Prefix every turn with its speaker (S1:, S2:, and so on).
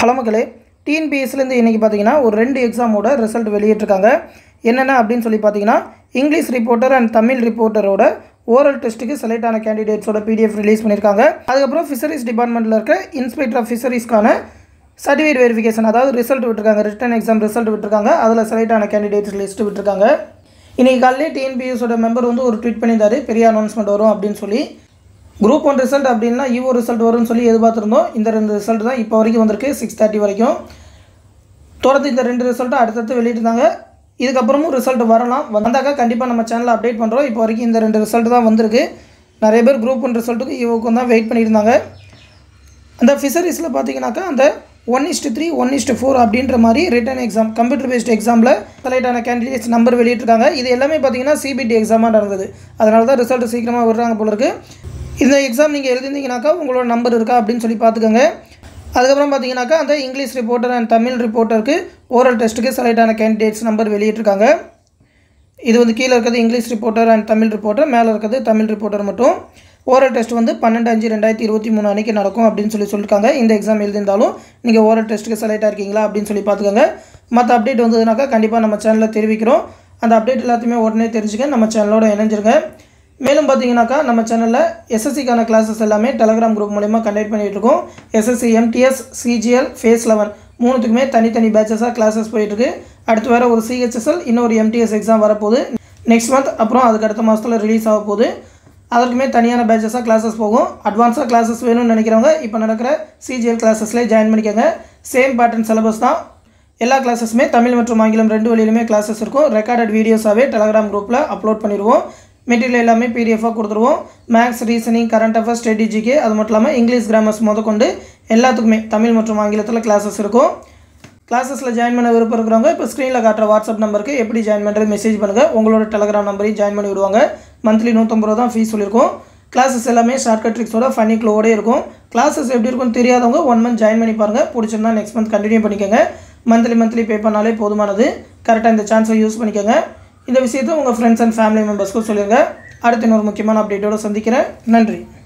S1: hello மக்களே டிஎன்பிஎஸ்லேருந்து இன்றைக்கி பார்த்தீங்கன்னா ஒரு ரெண்டு எக்ஸாமோட ரிசல்ட் வெளியிட்டிருக்காங்க என்னென்ன அப்படின்னு சொல்லி பார்த்தீங்கன்னா இங்கிலீஷ் ரிப்போர்ட்டர் அண்ட் தமிழ் ரிப்போர்ட்டரோட ஓரல் டெஸ்ட்டுக்கு செலக்ட் ஆன கேண்டிடேட்ஸோட பிடிஎஃப் ரிலீஸ் பண்ணியிருக்காங்க அதுக்கப்புறம் ஃபிஷரிஸ் டிபார்ட்மெண்ட்டில் இருக்க இன்ஸ்பெக்டர் ஆஃப் ஃபிஷரிஸ்க்கான சர்டிஃபிகேட் வெரிஃபிகேஷன் அதாவது ரிசல்ட் விட்டுருக்காங்க ரிட்டன் எக்ஸாம் ரிசல்ட் விட்டுருக்காங்க அதில் செலக்ட் ஆன கேண்டிடேட்ஸ் லிஸ்ட்டு விட்டுருக்காங்க இன்றைக்கி காலையிலே டிஎன்பிஎஸோட மெம்பர் வந்து ஒரு ட்வீட் பண்ணியிருந்தாரு பெரிய அனௌன்ஸ்மெண்ட் வரும் அப்படின்னு சொல்லி குரூப் ஒன் ரிசல்ட் அப்படின்னா ஈவோ ரிசல்ட் வரும்னு சொல்லி எதிர்பார்த்துருந்தோம் இந்த ரெண்டு ரிசல்ட் தான் இப்போ வரைக்கும் வந்திருக்கு சிக்ஸ் தேர்ட்டி வரைக்கும் தொடர்ந்து இந்த ரெண்டு ரிசல்ட்டும் அடுத்தடுத்து வெளியிட்டிருந்தாங்க இதுக்கப்புறமும் ரிசல்ட் வரலாம் வந்தாக்கா கண்டிப்பாக நம்ம சேனலில் அப்டேட் பண்ணுறோம் இப்போ வரைக்கும் இந்த ரெண்டு ரிசல்ட் தான் வந்திருக்கு நிறைய பேர் குரூப் ஒன் ரிசல்ட்டுக்கு ஈவோக்கும் தான் வெயிட் பண்ணியிருந்தாங்க அந்த ஃபிஷரிஸில் பார்த்தீங்கன்னாக்கா அந்த one is to three one is to four அப்படின்ற மாதிரி ரிட்டன் எக்ஸாம் கம்ப்யூட்டர் பேஸ்ட் எக்ஸாமில் செலக்ட் ஆன கேண்டிடேட்ஸ் நம்பர் வெளியிட்டிருக்காங்க இது எல்லாமே பார்த்தீங்கன்னா சிபிடி எக்ஸாமாக நடந்தது அதனால தான் ரிசல்ட் சீக்கிரமாக விடுறாங்க போல இருக்கு இந்த எக்ஸாம் நீங்கள் எழுதிருந்தீங்கனாக்கா உங்களோட நம்பர் இருக்கா அப்படின்னு சொல்லி பார்த்துக்கோங்க அதுக்கப்புறம் பார்த்தீங்கன்னாக்கா அந்த இங்கிலீஷ் ரிப்போர்ட்டர் அண்ட் தமிழ் ரிப்போர்ட்டருக்கு ஓரல் டெஸ்ட்டுக்கு செலக்ட் ஆன கேண்டிடேட்ஸ் நம்பர் வெளியிட்டிருக்காங்க இது வந்து கீழே இருக்கிறது English reporter and Tamil reporter மேலே இருக்கிறது தமிழ் ரிப்போர்ட்டர் மட்டும் ஓரல் டெஸ்ட் வந்து பன்னெண்டு அஞ்சு ரெண்டாயிரத்தி இருபத்தி மூணு அன்றைக்கி நடக்கும் அப்படின்னு சொல்லி சொல்லியிருக்காங்க இந்த எக்ஸாம் எழுதியிருந்தாலும் நீங்கள் ஓரல் டெஸ்ட்டுக்கு செலக்ட் ஆயிருக்கீங்களா அப்படின்னு சொல்லி பார்த்துக்கோங்க மற்ற அப்டேட் வந்ததுனாக்கா கண்டிப்பாக நம்ம சேனலில் தெரிவிக்கிறோம் அந்த அப்டேட் எல்லாத்தையுமே உடனே தெரிஞ்சுக்க நம்ம சேனலோட இணைஞ்சிருங்க மேலும் பார்த்தீங்கன்னாக்கா நம்ம சேனலில் எஸ்எஸ்சிக்கான கிளாஸஸ் எல்லாமே டெலகிராம் குரூப் மூலிமா கண்டக்ட் பண்ணிகிட்டு இருக்கோம் SSC MTS CGL phase eleven மூணுத்துக்குமே தனித்தனி பேச்சஸாக கிளாஸஸ் போயிட்டுருக்கு அடுத்து வேறு ஒரு சிஹெச்எஸ்எல் இன்னொரு எம்டிஎஸ் எக்ஸாம் வரப்போகுது நெக்ஸ்ட் மந்த் அப்புறம் அதுக்கு அடுத்த மாதத்தில் ரிலீஸ் ஆக போகுது அதற்குமே தனியான பேச்சஸாக கிளாஸஸ் போகும் அட்வான்ஸாக கிளாஸஸ் வேணும்னு நினைக்கிறவங்க இப்போ நடக்கிற சிஜிஎல் கிளாஸஸ்லேயே ஜாயின் பண்ணிக்கோங்க சேம் பேட்டர்ன் சிலபஸ் தான் எல்லா கிளாஸஸுமே தமிழ் மற்றும் ஆங்கிலம் ரெண்டு வழியிலுமே கிளாஸஸ் இருக்கும் ரெக்கார்டட் வீடியோஸாகவே டெலகிராம் குரூப்பில் அப்லோட் பண்ணிடுவோம் மெட்டீரியல் எல்லாமே பிடிஎஃபாக கொடுத்துருவோம் மேக்ஸ் ரீசனிங் கரண்ட் அஃபேர்ஸ் ஸ்ட்ராட்டஜிக்கு அது மட்டும் இல்லாமல் இங்கிலீஷ் கிராமர்ஸ் முதற்கொண்டு எல்லாத்துக்குமே தமிழ் மற்றும் ஆங்கிலத்தில் கிளாஸஸ் இருக்கும் கிளாஸஸில் ஜாயின் பண்ண விருப்பம் இருக்கிறவங்க இப்போ ஸ்க்ரீனில் காட்டுற வாட்ஸ்அப் நம்பருக்கு எப்படி ஜாயின் பண்ணுறது மெசேஜ் பண்ணுங்கள் உங்களோட டெலகிராம் நம்பரையும் ஜாயின் பண்ணி விடுவாங்க மந்த்லி நூற்றம்பது ரூபா தான் ஃபீஸ் சொல்லியிருக்கோம் கிளாஸஸ் எல்லாமே ஷார்ட்கட் ட்ரிக்ஸோட ஃபன்னி க்ளோவோட இருக்கும் கிளாஸஸ் எப்படி இருக்கும்னு தெரியாதவங்க ஒன் மந்த் ஜாயின் பண்ணி பாருங்கள் பிடிச்சிருந்தா நெக்ஸ்ட் மந்த் கண்டினியூ பண்ணிக்கோங்க மந்த்லி மந்த்லி பே பண்ணாலே போதுமானது கரெக்டாக இந்த சான்ஸை யூஸ் பண்ணிக்கோங்க இந்த விஷயத்தை உங்கள் ஃப்ரெண்ட்ஸ் அண்ட் ஃபேமிலி மெம்பர்ஸ்க்கும் சொல்லிடுங்க அடுத்த இன்னொரு முக்கியமான அப்டேட்டோட சந்திக்கிறேன் நன்றி